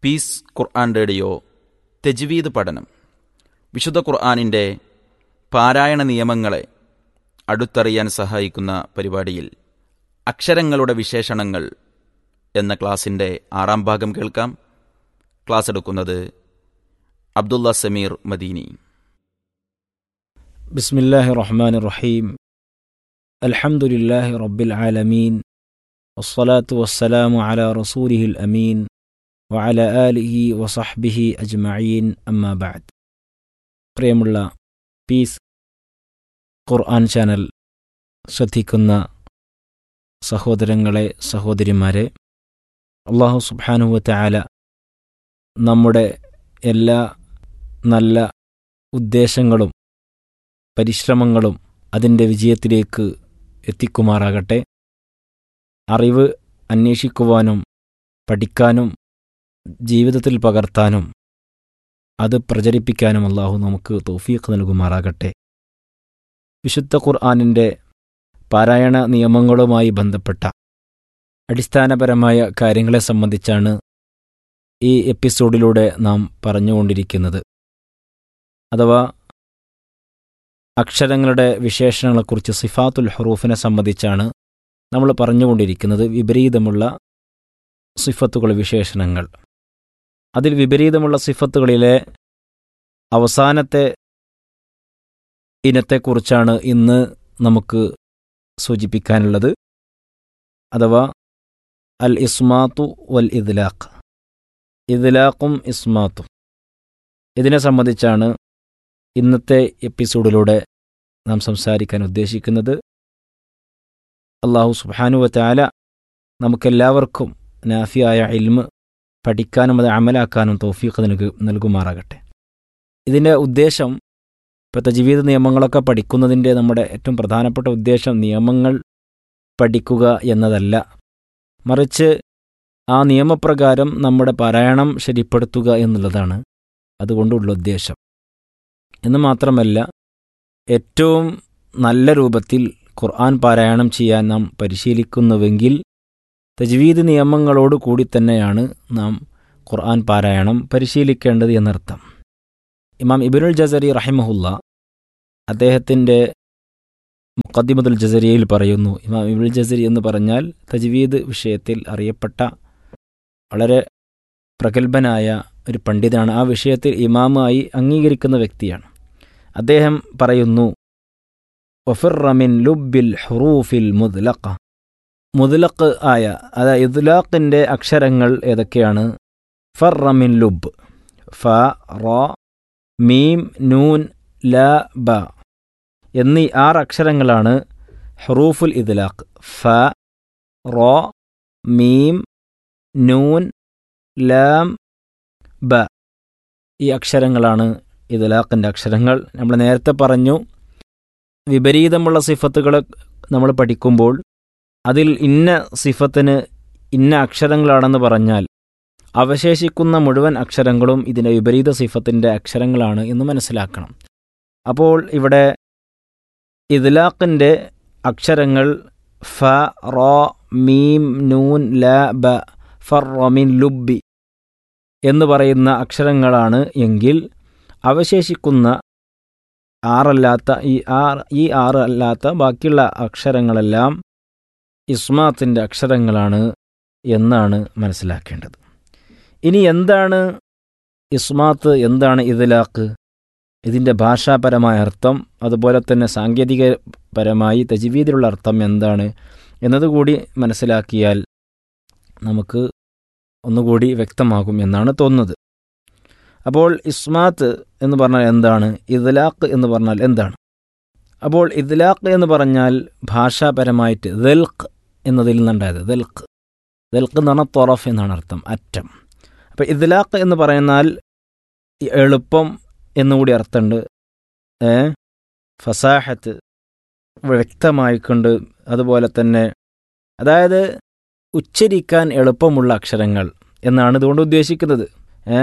Piece ഖുർആൻ radio തെജ്വീദ് പഠനം വിശുദ്ധ ഖുർആാനിൻ്റെ പാരായണ നിയമങ്ങളെ അടുത്തറിയാൻ സഹായിക്കുന്ന പരിപാടിയിൽ അക്ഷരങ്ങളുടെ വിശേഷണങ്ങൾ എന്ന ക്ലാസിൻ്റെ ആറാം ഭാഗം കേൾക്കാം ക്ലാസ് എടുക്കുന്നത് അബ്ദുള്ള സമീർ മദീനി بسم الله الرحمن الرحيم الحمد لله رب العالمين والصلاة والسلام على رسوله الأمين وعلى آله وصحبه أجمعين أما بعد പ്രിയമുള്ള പീസ് ഖുർആൻ ചാനൽ ശ്രദ്ധിക്കുന്ന സഹോദരങ്ങളെ സഹോദരിമാരെ അള്ളാഹു സുബ്ഹാനുവ ആല നമ്മുടെ എല്ലാ നല്ല ഉദ്ദേശങ്ങളും പരിശ്രമങ്ങളും അതിൻ്റെ വിജയത്തിലേക്ക് എത്തിക്കുമാറാകട്ടെ അറിവ് അന്വേഷിക്കുവാനും പഠിക്കാനും ജീവിതത്തിൽ പകർത്താനും അത് പ്രചരിപ്പിക്കാനും അള്ളാഹു നമുക്ക് തോഫീഖ് നൽകുമാറാകട്ടെ വിശുദ്ധ ഖുർആാനിൻ്റെ പാരായണ നിയമങ്ങളുമായി ബന്ധപ്പെട്ട അടിസ്ഥാനപരമായ കാര്യങ്ങളെ സംബന്ധിച്ചാണ് ഈ എപ്പിസോഡിലൂടെ നാം പറഞ്ഞുകൊണ്ടിരിക്കുന്നത് അഥവാ അക്ഷരങ്ങളുടെ വിശേഷണങ്ങളെക്കുറിച്ച് സിഫാത്തുൽ ഹറൂഫിനെ സംബന്ധിച്ചാണ് നമ്മൾ പറഞ്ഞുകൊണ്ടിരിക്കുന്നത് വിപരീതമുള്ള സിഫത്തുകൾ വിശേഷണങ്ങൾ അതിൽ വിപരീതമുള്ള സിഫത്തുകളിലെ അവസാനത്തെ ഇനത്തെക്കുറിച്ചാണ് ഇന്ന് നമുക്ക് സൂചിപ്പിക്കാനുള്ളത് അഥവാ അൽ ഇസ്മാത്തു വൽ ഇദ്ലാഖ് ഇദ്ലാഖും ഇസ്മാത്തും ഇതിനെ സംബന്ധിച്ചാണ് ഇന്നത്തെ എപ്പിസോഡിലൂടെ നാം സംസാരിക്കാൻ ഉദ്ദേശിക്കുന്നത് അള്ളാഹു സുബാനുവ താല നമുക്കെല്ലാവർക്കും നാഫിയായ ഇൽമ് പഠിക്കാനും അത് അമലാക്കാനും തോഫീഖ് നൽകു നൽകുമാറാകട്ടെ ഇതിൻ്റെ ഉദ്ദേശം ഇപ്പോഴത്തെ ജീവിത നിയമങ്ങളൊക്കെ പഠിക്കുന്നതിൻ്റെ നമ്മുടെ ഏറ്റവും പ്രധാനപ്പെട്ട ഉദ്ദേശം നിയമങ്ങൾ പഠിക്കുക എന്നതല്ല മറിച്ച് ആ നിയമപ്രകാരം നമ്മുടെ പാരായണം ശരിപ്പെടുത്തുക എന്നുള്ളതാണ് അതുകൊണ്ടുള്ള ഉദ്ദേശം എന്ന് മാത്രമല്ല ഏറ്റവും നല്ല രൂപത്തിൽ ഖുർആൻ പാരായണം ചെയ്യാൻ നാം പരിശീലിക്കുന്നുവെങ്കിൽ തജ്വീദ് നിയമങ്ങളോട് കൂടി തന്നെയാണ് നാം ഖുർആൻ പാരായണം പരിശീലിക്കേണ്ടത് എന്നർത്ഥം ഇമാം ഇബിനുൽ ജസരി റഹിമഹുല്ല അദ്ദേഹത്തിൻ്റെ മുഖദ്ദിമതുൽ ജസരിയയിൽ പറയുന്നു ഇമാം ഇബുൽ ജസരി എന്ന് പറഞ്ഞാൽ തജ്വീദ് വിഷയത്തിൽ അറിയപ്പെട്ട വളരെ പ്രഗത്ഭനായ ഒരു പണ്ഡിതനാണ് ആ വിഷയത്തിൽ ഇമാമായി അംഗീകരിക്കുന്ന വ്യക്തിയാണ് അദ്ദേഹം പറയുന്നു ഒഫിറമിൻ ലുബിൽ ഹുറൂഫിൽ മുദ്ലഖ മുദ്ലഖ് ആയ അതായത് ഇദ്ലാഖിൻ്റെ അക്ഷരങ്ങൾ ഏതൊക്കെയാണ് ഫറമിൻ ലുബ് ഫ റ മീം നൂൻ ല ബ എന്നീ ആറ് അക്ഷരങ്ങളാണ് ഹറൂഫുൽ ഇദ്ലാഖ് ഫ റ മീം നൂൻ ലാം ബ ഈ അക്ഷരങ്ങളാണ് ഇദ്ലാഖിൻ്റെ അക്ഷരങ്ങൾ നമ്മൾ നേരത്തെ പറഞ്ഞു വിപരീതമുള്ള സിഫത്തുകൾ നമ്മൾ പഠിക്കുമ്പോൾ അതിൽ ഇന്ന സിഫത്തിന് ഇന്ന അക്ഷരങ്ങളാണെന്ന് പറഞ്ഞാൽ അവശേഷിക്കുന്ന മുഴുവൻ അക്ഷരങ്ങളും ഇതിൻ്റെ വിപരീത സിഫത്തിൻ്റെ അക്ഷരങ്ങളാണ് എന്ന് മനസ്സിലാക്കണം അപ്പോൾ ഇവിടെ ഇദ്ലാഖിൻ്റെ അക്ഷരങ്ങൾ ഫ റോ മീം നൂൻ ല ബ ഫറമിൻ ലുബി എന്ന് പറയുന്ന അക്ഷരങ്ങളാണ് എങ്കിൽ അവശേഷിക്കുന്ന ആറല്ലാത്ത ഈ ആറ് ഈ ആറ് അല്ലാത്ത ബാക്കിയുള്ള അക്ഷരങ്ങളെല്ലാം ഇസ്മാത്തിൻ്റെ അക്ഷരങ്ങളാണ് എന്നാണ് മനസ്സിലാക്കേണ്ടത് ഇനി എന്താണ് ഇസ്മാത്ത് എന്താണ് ഇദ്ലാഖ് ഇതിൻ്റെ ഭാഷാപരമായ അർത്ഥം അതുപോലെ തന്നെ സാങ്കേതികപരമായി തജ്വീദിലുള്ള അർത്ഥം എന്താണ് എന്നതുകൂടി മനസ്സിലാക്കിയാൽ നമുക്ക് ഒന്നുകൂടി വ്യക്തമാകും എന്നാണ് തോന്നുന്നത് അപ്പോൾ ഇസ്മാത്ത് എന്ന് പറഞ്ഞാൽ എന്താണ് ഇദ്ലാഖ് എന്ന് പറഞ്ഞാൽ എന്താണ് അപ്പോൾ ഇദ്ലാഖ് എന്ന് പറഞ്ഞാൽ ഭാഷാപരമായിട്ട് ദൽഖ് എന്നതിൽ നിന്നുണ്ടായത് ദൽഖ് ദൽഖ് എന്ന് പറഞ്ഞാൽ തൊറഫ് എന്നാണ് അർത്ഥം അറ്റം അപ്പോൾ ഇദ്ലാഖ് എന്ന് പറയുന്നാൽ എളുപ്പം എന്നുകൂടി അർത്ഥമുണ്ട് ഏ ഫസാഹത്ത് വ്യക്തമായിക്കൊണ്ട് അതുപോലെ തന്നെ അതായത് ഉച്ചരിക്കാൻ എളുപ്പമുള്ള അക്ഷരങ്ങൾ എന്നാണ് ഇതുകൊണ്ട് ഉദ്ദേശിക്കുന്നത് ഏ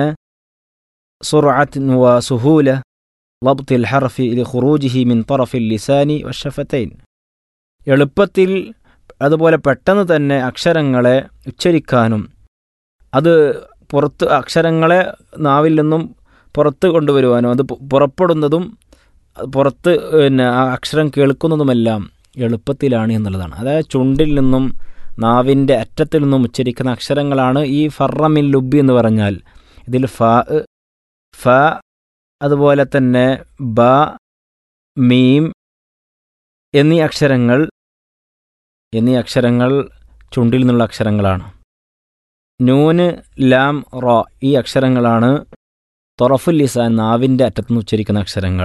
സുറാത്ത് വ സുഹൂല ضبط الحرف لخروجه من طرف اللسان والشفتين എളുപ്പത്തിൽ അതുപോലെ പെട്ടെന്ന് തന്നെ അക്ഷരങ്ങളെ ഉച്ചരിക്കാനും അത് പുറത്ത് അക്ഷരങ്ങളെ നാവിൽ നിന്നും പുറത്ത് കൊണ്ടുവരുവാനും അത് പു- പുറപ്പെടുന്നതും അത് പുറത്ത് പിന്നെ ആ അക്ഷരം കേൾക്കുന്നതുമെല്ലാം എളുപ്പത്തിലാണ് എന്നുള്ളതാണ് അതായത് ചുണ്ടിൽ നിന്നും നാവിൻ്റെ അറ്റത്തിൽ നിന്നും ഉച്ചരിക്കുന്ന അക്ഷരങ്ങളാണ് ഈ ഫറമിൻ ലുബി എന്ന് പറഞ്ഞാൽ ഇതിൽ ഫ ഫ അതുപോലെ തന്നെ ബ മീം എന്നീ അക്ഷരങ്ങൾ എന്നീ അക്ഷരങ്ങൾ ചുണ്ടിൽ നിന്നുള്ള അക്ഷരങ്ങളാണ് നൂന് ലാം റോ ഈ അക്ഷരങ്ങളാണ് തൊറഫുൽ ലിസാൻ നാവിൻ്റെ അറ്റത്തുനിന്ന് ഉച്ചരിക്കുന്ന അക്ഷരങ്ങൾ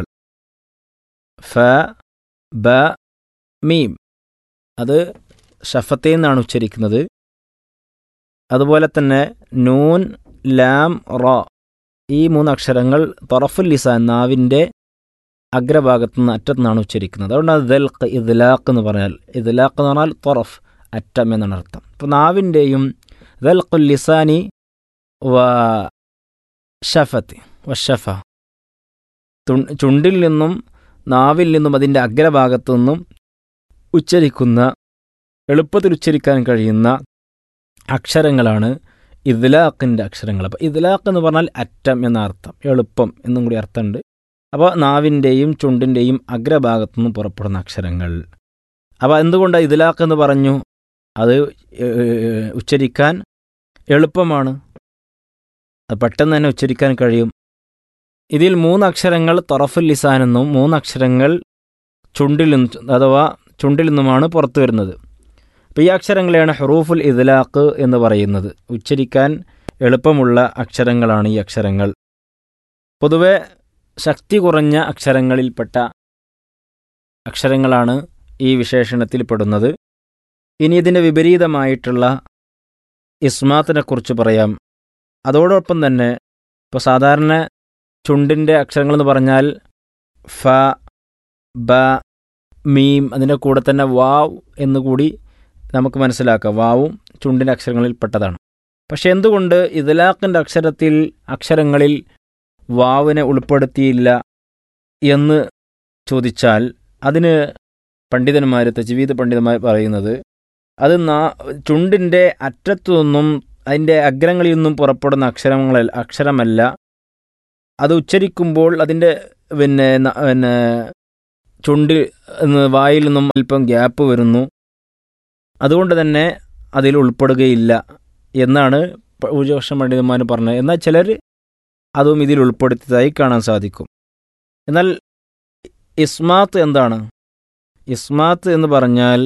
ഫ ബ മീം അത് ഷഫത്തിൽ നിന്നാണ് ഉച്ചരിക്കുന്നത് അതുപോലെ തന്നെ നൂൻ ലാം റോ ഈ മൂന്ന് അക്ഷരങ്ങൾ തൊറഫുൽ ലിസാൻ നാവിൻ്റെ അഗ്രഭാഗത്തു നിന്ന് അറ്റത്തു നിന്നാണ് ഉച്ചരിക്കുന്നത് അതുകൊണ്ടാണ് ദൽക്ക് ഇദ്ലാഖ് എന്ന് പറഞ്ഞാൽ ഇദ്ലാഖ് എന്ന് പറഞ്ഞാൽ തൊറഫ് അറ്റം എന്നാണ് അർത്ഥം അപ്പോൾ നാവിൻ്റെയും ദൽഖുൽ ലിസാനി വ ഷഫത്ത് വഷഫ തുൺ- ചുണ്ടിൽ നിന്നും നാവിൽ നിന്നും അതിൻ്റെ അഗ്രഭാഗത്തു നിന്നും ഉച്ചരിക്കുന്ന എളുപ്പത്തിൽ ഉച്ചരിക്കാൻ കഴിയുന്ന അക്ഷരങ്ങളാണ് ഇദ്ലാഖിൻ്റെ അക്ഷരങ്ങൾ അപ്പോൾ ഇദ്ലാഖ് എന്ന് പറഞ്ഞാൽ അറ്റം എന്ന അർത്ഥം എളുപ്പം എന്നും കൂടി അർത്ഥമുണ്ട് അപ്പോൾ നാവിൻ്റെയും ചുണ്ടിൻ്റെയും അഗ്രഭാഗത്തു നിന്നും പുറപ്പെടുന്ന അക്ഷരങ്ങൾ അപ്പോൾ എന്തുകൊണ്ടാണ് ഇദ്ലാഖ് എന്ന് പറഞ്ഞു അത് ഏഹ്, ഉച്ചരിക്കാൻ എളുപ്പമാണ് അത് പെട്ടെന്ന് തന്നെ ഉച്ചരിക്കാൻ കഴിയും ഇതിൽ മൂന്ന് അക്ഷരങ്ങൾ തൊറഫുൽ ലിസാൻ എന്നും മൂന്ന് അക്ഷരങ്ങൾ ചുണ്ടിൽ നിന്നും അഥവാ ചുണ്ടിൽ നിന്നുമാണ് പുറത്തു വരുന്നത് അപ്പോൾ ഈ അക്ഷരങ്ങളെയാണ് ഹറൂഫുൽ ഇദ്ലാഖ് എന്ന് പറയുന്നത് ഉച്ചരിക്കാൻ എളുപ്പമുള്ള അക്ഷരങ്ങളാണ് ഈ അക്ഷരങ്ങൾ പൊതുവെ ശക്തി കുറഞ്ഞ അക്ഷരങ്ങളിൽപ്പെട്ട അക്ഷരങ്ങളാണ് ഈ വിശേഷണത്തിൽ പെടുന്നത് ഇനി ഇതിൻ്റെ വിപരീതമായിട്ടുള്ള ഇസ്മാത്തിനെ കുറിച്ച് പറയാം അതോടൊപ്പം തന്നെ ഇപ്പോൾ സാധാരണ ചുണ്ടിൻ്റെ അക്ഷരങ്ങളെന്ന് പറഞ്ഞാൽ ഫ ബ മീം അതിൻ്റെ കൂടെ തന്നെ വാവ് എന്നുകൂടി നമുക്ക് മനസ്സിലാക്കാം വാവും ചുണ്ടിൻ്റെ അക്ഷരങ്ങളിൽ പെട്ടതാണ് പക്ഷെ എന്തുകൊണ്ട് ഇതലാഖിൻ്റെ അക്ഷരത്തിൽ അക്ഷരങ്ങളിൽ വാവിനെ ഉൾപ്പെടുത്തിയില്ല എന്ന് ചോദിച്ചാൽ അതിന് പണ്ഡിതന്മാർ തജ്വീദ് പണ്ഡിതന്മാർ പറയുന്നത് അത് നാ ചുണ്ടിൻ്റെ അറ്റത്തു നിന്നും അതിൻ്റെ അഗ്രങ്ങളിൽ നിന്നും പുറപ്പെടുന്ന അക്ഷരങ്ങൾ അക്ഷരമല്ല അത് ഉച്ചരിക്കുമ്പോൾ അതിൻ്റെ പിന്നെ ന- പിന്നെ ചുണ്ട് എന്ന് വായിൽ നിന്നും അല്പം ഗ്യാപ്പ് വരുന്നു അതുകൊണ്ട് തന്നെ അതിൽ ഉൾപ്പെടുകയില്ല എന്നാണ് പ- ഭൂരിപക്ഷം പണ്ഡിതന്മാർ പറഞ്ഞത് എന്നാൽ ചിലർ അതും ഇതിൽ ഉൾപ്പെടുത്തിയതായി കാണാൻ സാധിക്കും എന്നാൽ ഇസ്മാത്ത് എന്താണ് ഇസ്മാത്ത് എന്ന് പറഞ്ഞാൽ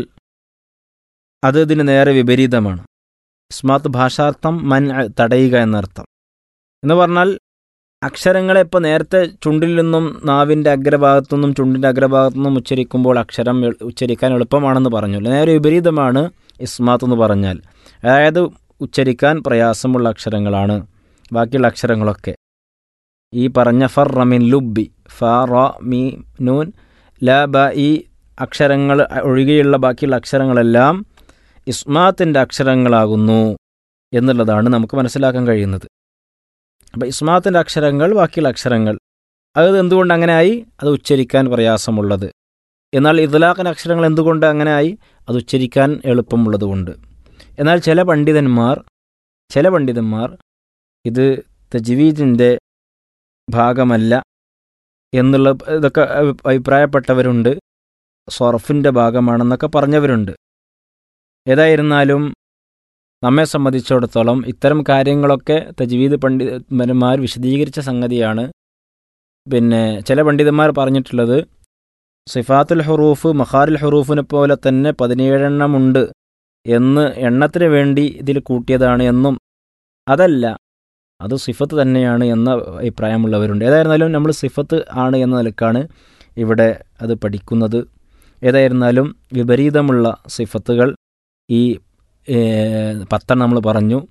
അത് ഇതിന് നേരെ വിപരീതമാണ് ഇസ്മാത്ത് ഭാഷാർത്ഥം മൻ തടയുക എന്നർത്ഥം എന്ന് പറഞ്ഞാൽ അക്ഷരങ്ങളെ ഇപ്പോൾ നേരത്തെ ചുണ്ടിൽ നിന്നും നാവിൻ്റെ അഗ്രഭാഗത്തു നിന്നും ചുണ്ടിൻ്റെ അഗ്രഭാഗത്തു നിന്നും ഉച്ചരിക്കുമ്പോൾ അക്ഷരം എൾ- ഉച്ചരിക്കാൻ എളുപ്പമാണെന്ന് പറഞ്ഞു നേരെ വിപരീതമാണ് ഇസ്മാത്ത് എന്ന് പറഞ്ഞാൽ അതായത് ഉച്ചരിക്കാൻ പ്രയാസമുള്ള അക്ഷരങ്ങളാണ് ബാക്കിയുള്ള അക്ഷരങ്ങളൊക്കെ ഈ പറഞ്ഞ ഫർ റമിൻ ലുബി ഫ റ മീ നൂൻ ല ബ ഈ അക്ഷരങ്ങൾ ഒഴികെയുള്ള ബാക്കിയുള്ള അക്ഷരങ്ങളെല്ലാം ഇസ്മാത്തിൻ്റെ അക്ഷരങ്ങളാകുന്നു എന്നുള്ളതാണ് നമുക്ക് മനസ്സിലാക്കാൻ കഴിയുന്നത് അപ്പോൾ ഇസ്മാത്തിൻ്റെ അക്ഷരങ്ങൾ ബാക്കിയുള്ള അക്ഷരങ്ങൾ അത് എന്തുകൊണ്ട് അങ്ങനെയായി അത് ഉച്ചരിക്കാൻ പ്രയാസമുള്ളത് എന്നാൽ ഇദ്ലാഖിൻ്റെ അക്ഷരങ്ങൾ എന്തുകൊണ്ട് അങ്ങനെയായി അത് ഉച്ചരിക്കാൻ എളുപ്പമുള്ളതുകൊണ്ട് എന്നാൽ ചില പണ്ഡിതന്മാർ ചില പണ്ഡിതന്മാർ ഇത് തജ്വീദിൻ്റെ ഭാഗമല്ല എന്നുള്ള ഇതൊക്കെ അഭി- അഭിപ്രായപ്പെട്ടവരുണ്ട് സൊറഫിൻ്റെ ഭാഗമാണെന്നൊക്കെ പറഞ്ഞവരുണ്ട് ഏതായിരുന്നാലും നമ്മെ സംബന്ധിച്ചിടത്തോളം ഇത്തരം കാര്യങ്ങളൊക്കെ തജ്വീദ് പണ്ഡിതന്മാർ വിശദീകരിച്ച സംഗതിയാണ് പിന്നെ ചില പണ്ഡിതന്മാർ പറഞ്ഞിട്ടുള്ളത് സിഫാത്തുൽ ഹുറൂഫ് മഖാറുൽ ഹുറൂഫിനെ പോലെ തന്നെ പതിനേഴെണ്ണമുണ്ട് എന്ന് എണ്ണത്തിന് വേണ്ടി ഇതിൽ കൂട്ടിയതാണ് എന്നും അതല്ല അത് സിഫത്ത് തന്നെയാണ് എന്ന അഭിപ്രായമുള്ളവരുണ്ട് ഏതായിരുന്നാലും നമ്മൾ സിഫത്ത് ആണ് എന്ന നിലക്കാണ് ഇവിടെ അത് പഠിക്കുന്നത് ഏതായിരുന്നാലും വിപരീതമുള്ള സിഫത്തുകൾ ഈ ഏഹ്, പത്തെണ്ണം നമ്മൾ പറഞ്ഞു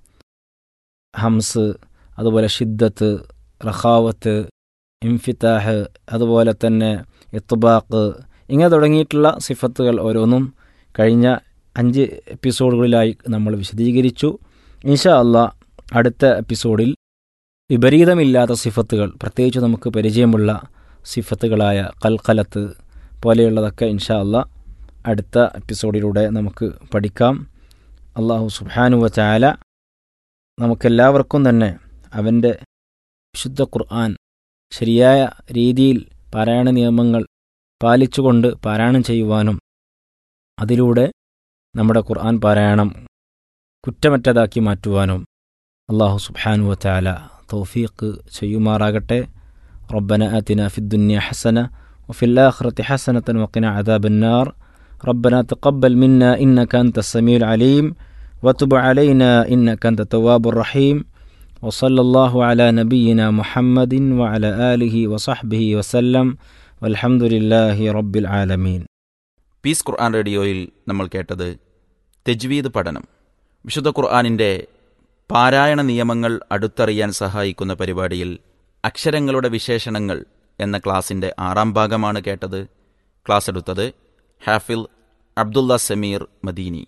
ഹംസ് അതുപോലെ ഷിദ്ദത്ത് റഖാവത്ത് ഇംഫിത്താഹ് അതുപോലെ തന്നെ ഇത്തുബാക്ക് ഇങ്ങനെ തുടങ്ങിയിട്ടുള്ള സിഫത്തുകൾ ഓരോന്നും കഴിഞ്ഞ അഞ്ച് എപ്പിസോഡുകളിലായി നമ്മൾ വിശദീകരിച്ചു ഇൻഷാ അള്ളാ അടുത്ത എപ്പിസോഡിൽ വിപരീതമില്ലാത്ത സിഫത്തുകൾ പ്രത്യേകിച്ച് നമുക്ക് പരിചയമുള്ള സിഫത്തുകളായ കൽക്കലത്ത് പോലെയുള്ളതൊക്കെ ഇൻഷാ അള്ളാ അടുത്ത എപ്പിസോഡിലൂടെ നമുക്ക് പഠിക്കാം അള്ളാഹു സുബ്ഹാനു വ ചാല നമുക്കെല്ലാവർക്കും തന്നെ അവൻ്റെ വിശുദ്ധ ഖുർആൻ ശരിയായ രീതിയിൽ പാരായണ നിയമങ്ങൾ പാലിച്ചുകൊണ്ട് പാരായണം ചെയ്യുവാനും അതിലൂടെ നമ്മുടെ ഖുർആൻ പാരായണം കുറ്റമറ്റതാക്കി മാറ്റുവാനും അള്ളാഹു സുബ്ഹാനു വതആല തൗഫീഖ് ചെയ്യുമാറാകട്ടെ റബ്ബന ആതിന ഫിദ്ദുനിയ ഹസന وفي الآخرة حسنة وقنا عذاب النار ربنا تقبل منا إنك أنت السميع العليم وتب علينا إنك أنت التواب الرحيم وصلى الله على نبينا محمد وعلى آله وصحبه وسلم والحمد لله رب العالمين പീസ് ഖുർആൻ റേഡിയോയിൽ നമ്മൾ കേട്ടത് തെജ്വീദ് പഠനം വിശുദ്ധ ഖുർആാനിൻ്റെ പാരായണ നിയമങ്ങൾ അടുത്തറിയാൻ സഹായിക്കുന്ന പരിപാടിയിൽ അക്ഷരങ്ങളുടെ വിശേഷണങ്ങൾ എന്ന ക്ലാസിൻ്റെ ആറാം ഭാഗമാണ് കേട്ടത് ക്ലാസ് എടുത്തത് ഹാഫിൽ അബ്ദുള്ള സമീർ മദീനി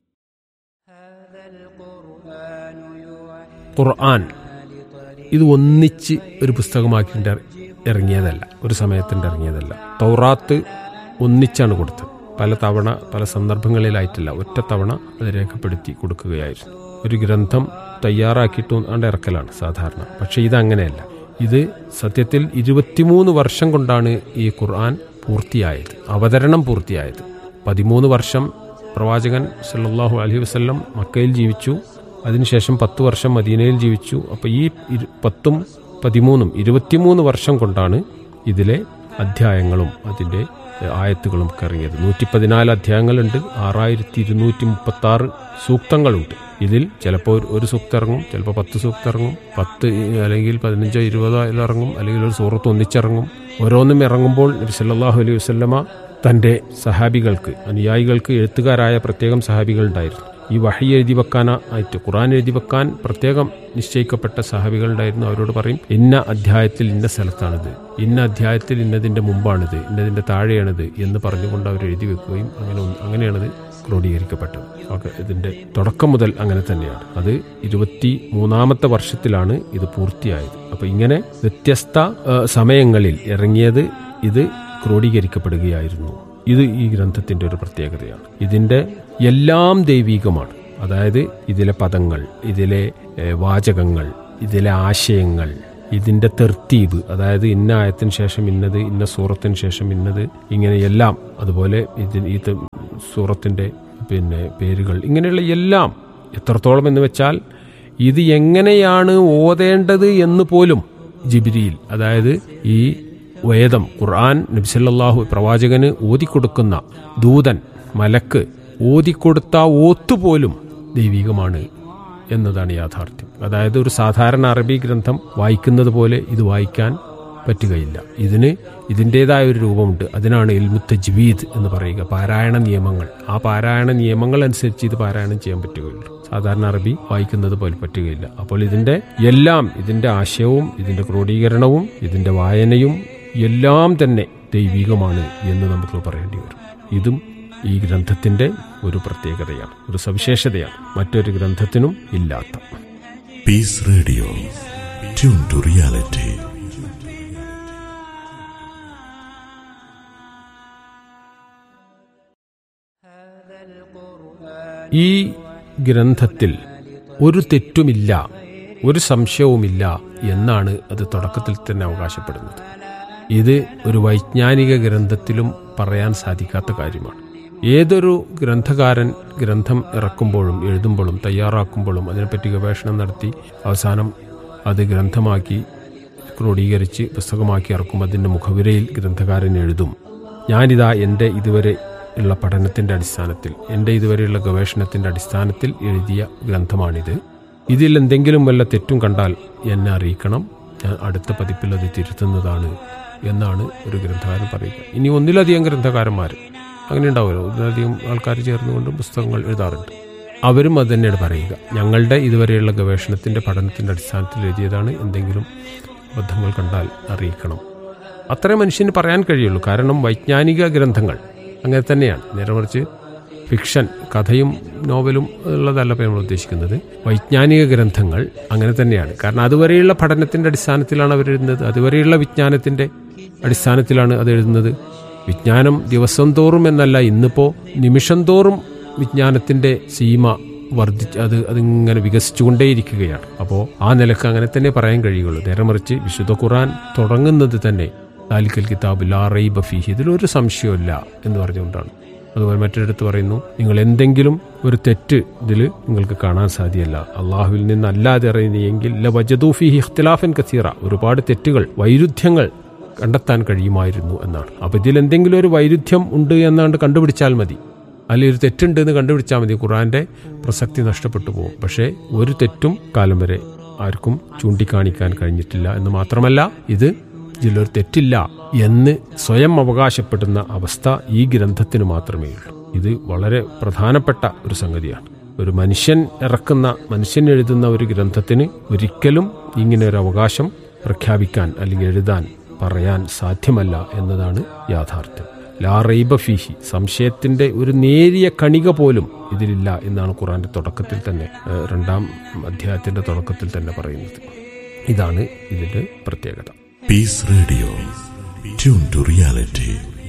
ഖുർആൻ ഇത് ഒന്നിച്ച് ഒരു പുസ്തകമാക്കിയിട്ട് ഇറങ്ങിയതല്ല ഒരു സമയത്തിൻ്റെ ഇറങ്ങിയതല്ല തൗറാത്ത് ഒന്നിച്ചാണ് കൊടുത്തത് പല തവണ പല സന്ദർഭങ്ങളിലായിട്ടില്ല ഒറ്റ തവണ അത് രേഖപ്പെടുത്തി കൊടുക്കുകയായിരുന്നു ഒരു ഗ്രന്ഥം തയ്യാറാക്കിയിട്ട് ആണ്ട് ഇറക്കലാണ് സാധാരണ പക്ഷെ ഇതങ്ങനെയല്ല ഇത് സത്യത്തിൽ ഇരുപത്തിമൂന്ന് വർഷം കൊണ്ടാണ് ഈ ഖുർആൻ പൂർത്തിയായത് അവതരണം പൂർത്തിയായത് പതിമൂന്ന് വർഷം പ്രവാചകൻ സല്ലല്ലാഹു അലൈഹി വസല്ലം മക്കയിൽ ജീവിച്ചു അതിനുശേഷം പത്ത് വർഷം മദീനയിൽ ജീവിച്ചു അപ്പോൾ ഈ ഇരു- പത്തും പതിമൂന്നും ഇരുപത്തിമൂന്ന് വർഷം കൊണ്ടാണ് ഇതിലെ അധ്യായങ്ങളും അതിൻ്റെ എഹ്, ആയത്തുകളും ഒക്കെ ഇറങ്ങിയത് നൂറ്റി പതിനാല് അധ്യായങ്ങളുണ്ട് ആറായിരത്തി ഇരുന്നൂറ്റി മുപ്പത്തി ആറ് സൂക്തങ്ങളുണ്ട് ഇതിൽ ചിലപ്പോൾ ഒരു- ഒരു സൂക്തം ഇറങ്ങും ചിലപ്പോൾ പത്ത് സൂക്തം ഇറങ്ങും പത്ത് ഇ- അല്ലെങ്കിൽ പതിനഞ്ചോ ഇരുപതോ അതിൽ ഇറങ്ങും അല്ലെങ്കിൽ ഒരു സൂറത്ത് ഒന്നിച്ചിറങ്ങും ഓരോന്നും ഇറങ്ങുമ്പോൾ നബി സല്ലല്ലാഹു അലൈഹി വസല്ലമ തൻ്റെ സഹാബികൾക്ക് അനുയായികൾക്ക് എഴുത്തുകാരായ പ്രത്യേകം സഹാബികൾ ഉണ്ടായിരുന്നു ഈ വഹി എഴുതി വെക്കാനായിട്ട് ഖുറാൻ എഴുതി വെക്കാൻ പ്രത്യേകം നിശ്ചയിക്കപ്പെട്ട സഹാബികൾ ഉണ്ടായിരുന്നു അവരോട് പറയും ഇന്ന അധ്യായത്തിൽ ഇന്ന സ്ഥലത്താണിത് ഇന്ന അധ്യായത്തിൽ ഇന്നതിൻ്റെ മുമ്പാണിത് ഇന്നതിൻ്റെ താഴെയാണിത് എന്ന് പറഞ്ഞുകൊണ്ട് അവർ എഴുതി വെക്കുകയും അങ്ങനെ ഒന്ന്- അങ്ങനെയാണത് ക്രോഡീകരിക്കപ്പെട്ടത് ഓക്കെ ഇതിൻ്റെ തുടക്കം മുതൽ അങ്ങനെ തന്നെയാണ് അത് ഇരുപത്തി മൂന്നാമത്തെ വർഷത്തിലാണ് ഇത് പൂർത്തിയായത് അപ്പോൾ ഇങ്ങനെ വ്യത്യസ്ത ആ, സമയങ്ങളിൽ ഇറങ്ങിയത് ഇത് ക്രോഡീകരിക്കപ്പെടുകയായിരുന്നു ഇത് ഈ ഗ്രന്ഥത്തിന്റെ ഒരു പ്രത്യേകതയാണ് ഇതിന്റെ എല്ലാം ദൈവീകമാണ് അതായത് ഇതിലെ പദങ്ങൾ ഇതിലെ ഏ, വാചകങ്ങൾ ഇതിലെ ആശയങ്ങൾ ഇതിന്റെ തെർത്തീബ് അതായത് ഇന്ന ആയത്തിന് ശേഷം ഇന്നത് ഇന്ന സൂറത്തിന് ശേഷം ഇന്നത് ഇങ്ങനെ എല്ലാം അതുപോലെ ഇതിന് ഈ ത- സൂറത്തിന്റെ പിന്നെ പേരുകൾ ഇങ്ങനെയുള്ള എല്ലാം എത്രത്തോളം എന്ന് വെച്ചാൽ ഇത് എങ്ങനെയാണ് ഓതേണ്ടത് എന്ന് പോലും ജിബിരിയിൽ അതായത് ഈ വേദം ഖുർആൻ നബ്സല്ലാഹു പ്രവാചകന് ഓതിക്കൊടുക്കുന്ന ദൂതൻ മലക്ക് ഓതിക്കൊടുത്ത ഓത്തുപോലും ദൈവികമാണ് എന്നതാണ് യാഥാർത്ഥ്യം അതായത് ഒരു സാധാരണ അറബി ഗ്രന്ഥം വായിക്കുന്നത് പോലെ ഇത് വായിക്കാൻ പറ്റുകയില്ല ഇതിന് ഇതിൻ്റെതായ ഒരു രൂപമുണ്ട് അതിനാണ് ഇൽമുത്ത ജ്വീദ് എന്ന് പറയുക പാരായണ നിയമങ്ങൾ ആ പാരായണ നിയമങ്ങൾ അനുസരിച്ച് ഇത് പാരായണം ചെയ്യാൻ പറ്റുകയുള്ളൂ സാധാരണ അറബി വായിക്കുന്നത് പോലെ പറ്റുകയില്ല അപ്പോൾ ഇതിന്റെ എല്ലാം ഇതിന്റെ ആശയവും ഇതിന്റെ ക്രോഡീകരണവും ഇതിന്റെ വായനയും എല്ലാം തന്നെ ദൈവികമാണ് എന്ന് നമുക്ക് പറയേണ്ടി വരും ഇതും ഈ ഗ്രന്ഥത്തിന്റെ ഒരു പ്രത്യേകതയാണ് ഒരു സവിശേഷതയാണ് മറ്റൊരു ഗ്രന്ഥത്തിനും ഇല്ലാത്ത Peace Radio. Tune to reality. ഈ ഗ്രന്ഥത്തിൽ ഒരു തെറ്റുമില്ല ഒരു സംശയവുമില്ല എന്നാണ് അത് തുടക്കത്തിൽ തന്നെ അവകാശപ്പെടുന്നത് ഇത് ഒരു വൈജ്ഞാനിക ഗ്രന്ഥത്തിലും പറയാൻ സാധിക്കാത്ത കാര്യമാണ് ഏതൊരു ഗ്രന്ഥകാരൻ ഗ്രന്ഥം ഇറക്കുമ്പോഴും എഴുതുമ്പോഴും തയ്യാറാക്കുമ്പോഴും അതിനെപ്പറ്റി ഗവേഷണം നടത്തി അവസാനം അത് ഗ്രന്ഥമാക്കി ക്രോഡീകരിച്ച് പുസ്തകമാക്കി ഇറക്കും അതിൻ്റെ മുഖവിരയിൽ ഗ്രന്ഥകാരൻ എഴുതും ഞാനിതാ എൻ്റെ ഇതുവരെ ഉള്ള പഠനത്തിൻ്റെ അടിസ്ഥാനത്തിൽ എൻ്റെ ഇതുവരെയുള്ള ഗവേഷണത്തിൻ്റെ അടിസ്ഥാനത്തിൽ എഴുതിയ ഗ്രന്ഥമാണിത് ഇതിൽ എന്തെങ്കിലും വല്ല തെറ്റും കണ്ടാൽ എന്നെ അറിയിക്കണം ഞാൻ അടുത്ത പതിപ്പിൽ അത് തിരുത്തുന്നതാണ് എന്നാണ് ഒരു ഗ്രന്ഥകാരൻ പറയുക ഇനി ഒന്നിലധികം ഗ്രന്ഥകാരന്മാർ അങ്ങനെ ഉണ്ടാവുമല്ലോ ഒന്നിലധികം ആൾക്കാർ ചേർന്നുകൊണ്ട് പുസ്തകങ്ങൾ എഴുതാറുണ്ട് അവരും അത് തന്നെയാണ് പറയുക ഞങ്ങളുടെ ഇതുവരെയുള്ള ഗവേഷണത്തിൻ്റെ പഠനത്തിൻ്റെ അടിസ്ഥാനത്തിൽ എഴുതിയതാണ് എന്തെങ്കിലും അബദ്ധങ്ങൾ കണ്ടാൽ അറിയിക്കണം അത്രേ മനുഷ്യന് പറയാൻ കഴിയുള്ളൂ കാരണം വൈജ്ഞാനിക ഗ്രന്ഥങ്ങൾ അങ്ങനെ തന്നെയാണ് നേരെ മറിച്ച് ഫിക്ഷൻ കഥയും നോവലും ഉള്ളതല്ല ഇപ്പോൾ നമ്മൾ ഉദ്ദേശിക്കുന്നത് വൈജ്ഞാനിക ഗ്രന്ഥങ്ങൾ അങ്ങനെ തന്നെയാണ് കാരണം അതുവരെയുള്ള പഠനത്തിന്റെ അടിസ്ഥാനത്തിലാണ് അവർ എഴുതുന്നത് അതുവരെയുള്ള വിജ്ഞാനത്തിന്റെ അടിസ്ഥാനത്തിലാണ് അത് എഴുതുന്നത് വിജ്ഞാനം ദിവസം തോറും എന്നല്ല ഇന്നിപ്പോൾ നിമിഷം തോറും വിജ്ഞാനത്തിന്റെ സീമ വർദ്ധിച്ച് അത് അതിങ്ങനെ വികസിച്ചുകൊണ്ടേയിരിക്കുകയാണ് അപ്പോൾ ആ നിലക്ക് അങ്ങനെ തന്നെ പറയാൻ കഴിയുള്ളൂ നേരെ മറിച്ച് വിശുദ്ധ ഖുർആൻ തുടങ്ങുന്നത് തന്നെ ദാലിക്കൽ കിതാബ് ലാ റൈബ ഫീഹി ഇതിലൊരു സംശയമില്ല എന്ന് പറഞ്ഞുകൊണ്ടാണ് അതുപോലെ മറ്റൊരിടത്ത് പറയുന്നു നിങ്ങൾ എന്തെങ്കിലും ഒരു തെറ്റ് ഇതിൽ നിങ്ങൾക്ക് കാണാൻ സാധ്യമല്ല അള്ളാഹുവിൽ നിന്നല്ലാതെ അറിയുന്നെങ്കിൽ ല വജദൂഫിഹി ഇഖ്തിലാഫൻ കസീറ ഒരുപാട് തെറ്റുകൾ വൈരുദ്ധ്യങ്ങൾ കണ്ടെത്താൻ കഴിയുമായിരുന്നു എന്നാണ് അപ്പൊ ഇതിൽ എന്തെങ്കിലും ഒരു വൈരുദ്ധ്യം ഉണ്ട് എന്നാണ്ട് കണ്ടുപിടിച്ചാൽ മതി അല്ലെങ്കിൽ ഒരു തെറ്റുണ്ട് എന്ന് കണ്ടുപിടിച്ചാൽ മതി ഖുറാന്റെ പ്രസക്തി നഷ്ടപ്പെട്ടു പോകും പക്ഷേ ഒരു തെറ്റും കാലം വരെ ആർക്കും ചൂണ്ടിക്കാണിക്കാൻ കഴിഞ്ഞിട്ടില്ല എന്ന് മാത്രമല്ല ഇത് ഇതിലൊരു തെറ്റില്ല എന്ന് സ്വയം അവകാശപ്പെടുന്ന അവസ്ഥ ഈ ഗ്രന്ഥത്തിന് മാത്രമേ ഉള്ളൂ ഇത് വളരെ പ്രധാനപ്പെട്ട ഒരു സംഗതിയാണ് ഒരു മനുഷ്യൻ ഇറക്കുന്ന മനുഷ്യൻ എഴുതുന്ന ഒരു ഗ്രന്ഥത്തിന് ഒരിക്കലും ഇങ്ങനെ ഒരു അവകാശം പ്രഖ്യാപിക്കാൻ അല്ലെങ്കിൽ എഴുതാൻ പറയാൻ സാധ്യമല്ല എന്നതാണ് യാഥാർത്ഥ്യം ലാ റൈബ ഫീഹി സംശയത്തിന്റെ ഒരു നേരിയ കണിക പോലും ഇതിലില്ല എന്നാണ് ഖുറാന്റെ തുടക്കത്തിൽ തന്നെ ഏഹ്, രണ്ടാം അധ്യായത്തിന്റെ തുടക്കത്തിൽ തന്നെ പറയുന്നത് ഇതാണ് ഇതിന്റെ പ്രത്യേകത Peace Radio. Tune to reality.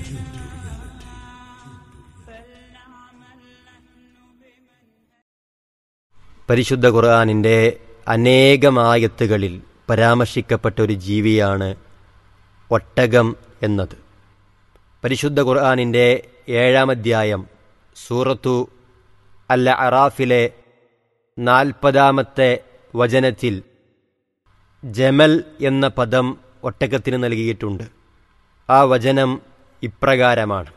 പരിശുദ്ധ ഖുർആാനിൻ്റെ അനേകമായത്തുകളിൽ പരാമർശിക്കപ്പെട്ട ഒരു ജീവിയാണ് ഒട്ടകം എന്നത് പരിശുദ്ധ ഖുർആാനിൻ്റെ ഏഴാം അധ്യായം സൂറത്തു അൽ അറാഫിലെ നാൽപ്പതാമത്തെ വചനത്തിൽ ജമൽ എന്ന പദം ഒട്ടകത്തിന് നൽകിയിട്ടുണ്ട് ആ വചനം ഇപ്രകാരമാണ്